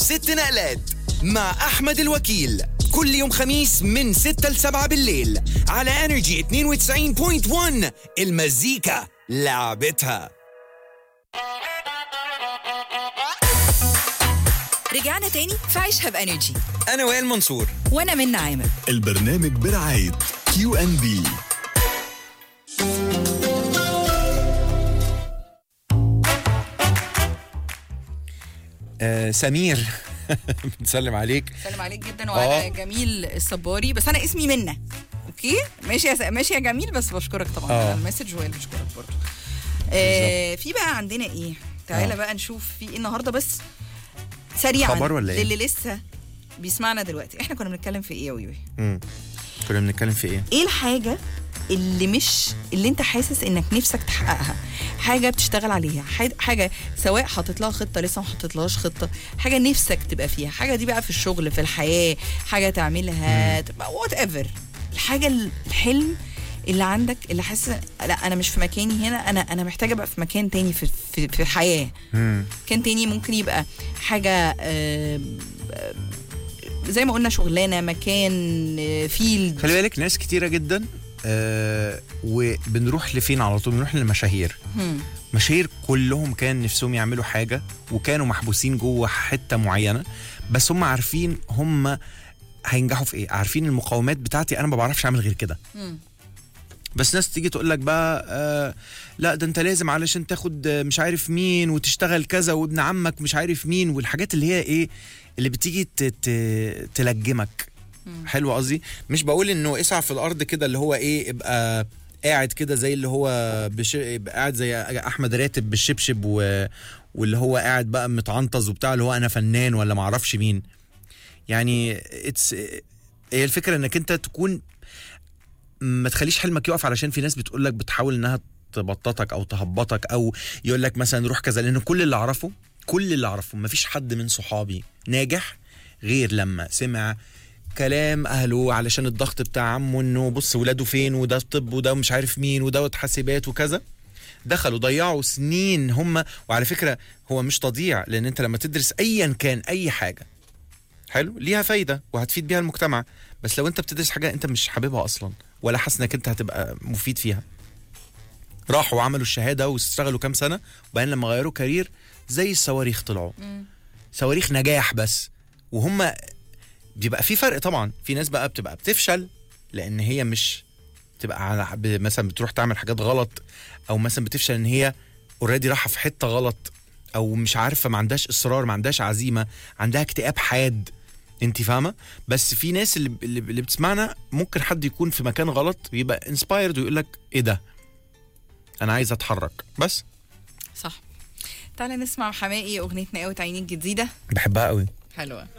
ست نقلات مع أحمد الوكيل كل يوم خميس من 6 ل 7 بالليل على انرجي 92.1 المزيكا لعبتها رجعنا تاني في عيشها بانرجي أنا وائل منصور وانا من عامر البرنامج برعاية كيو ان بي آه سمير بنسلم عليك سلام عليك جدا وعلى آه. جميل الصباري بس انا اسمي منى اوكي ماشي يا س... ماشي يا جميل بس بشكرك طبعا آه. على المسج وائل بشكرك برضه آه في بقى عندنا ايه تعالى آه. بقى نشوف في ايه النهارده بس سريعا خبر ولا إيه؟ للي لسه بيسمعنا دلوقتي احنا كنا بنتكلم في ايه يا ويوي مم. كنا بنتكلم في ايه ايه الحاجه اللي مش اللي انت حاسس انك نفسك تحققها حاجه بتشتغل عليها حاج- حاجه سواء حاطط لها خطه لسه ما حطيتلهاش خطه حاجه نفسك تبقى فيها حاجه دي بقى في الشغل في الحياه حاجه تعملها تبقى وات ايفر الحاجه ال- الحلم اللي عندك اللي حاسس لا انا مش في مكاني هنا انا انا محتاجه ابقى في مكان تاني في في, في الحياه مم. مكان تاني ممكن يبقى حاجه آم، آم، زي ما قلنا شغلانه مكان فيلد خلي بالك ناس كتيرة جدا آه وبنروح لفين على طول بنروح للمشاهير مشاهير كلهم كان نفسهم يعملوا حاجة وكانوا محبوسين جوه حتة معينة بس هم عارفين هم هينجحوا في ايه عارفين المقاومات بتاعتي انا ما بعرفش اعمل غير كده مم. بس ناس تيجي تقول لك بقى آه لا ده انت لازم علشان تاخد آه، مش عارف مين وتشتغل كذا وابن عمك مش عارف مين والحاجات اللي هي ايه اللي بتيجي ت- ت- تلجمك حلو قصدي مش بقول انه اسعى في الارض كده اللي هو ايه ابقى قاعد كده زي اللي هو بش... يبقى قاعد زي احمد راتب بالشبشب و... واللي هو قاعد بقى متعنطز وبتاع اللي هو انا فنان ولا معرفش مين يعني اتس هي الفكره انك انت تكون ما تخليش حلمك يقف علشان في ناس بتقول لك بتحاول انها تبططك او تهبطك او يقول لك مثلا روح كذا لان كل اللي اعرفه كل اللي اعرفه ما فيش حد من صحابي ناجح غير لما سمع كلام اهله علشان الضغط بتاع عمه انه بص ولاده فين وده طب وده مش عارف مين وده حاسبات وكذا دخلوا ضيعوا سنين هم وعلى فكره هو مش تضييع لان انت لما تدرس ايا كان اي حاجه حلو ليها فايده وهتفيد بيها المجتمع بس لو انت بتدرس حاجه انت مش حاببها اصلا ولا حاسس انك انت هتبقى مفيد فيها راحوا وعملوا الشهاده واشتغلوا كام سنه وبعدين لما غيروا كارير زي الصواريخ طلعوا صواريخ نجاح بس وهم بيبقى في فرق طبعا في ناس بقى بتبقى بتفشل لان هي مش تبقى على ب- مثلا بتروح تعمل حاجات غلط او مثلا بتفشل ان هي اوريدي رايحه في حته غلط او مش عارفه ما عندهاش اصرار ما عندهاش عزيمه عندها اكتئاب حاد انت فاهمه بس في ناس اللي اللي اللي بتسمعنا ممكن حد يكون في مكان غلط ويبقى انسبايرد ويقول لك ايه ده انا عايز اتحرك بس صح تعالى نسمع حماقي اغنيه نقاوة عينيك الجديده بحبها قوي حلوه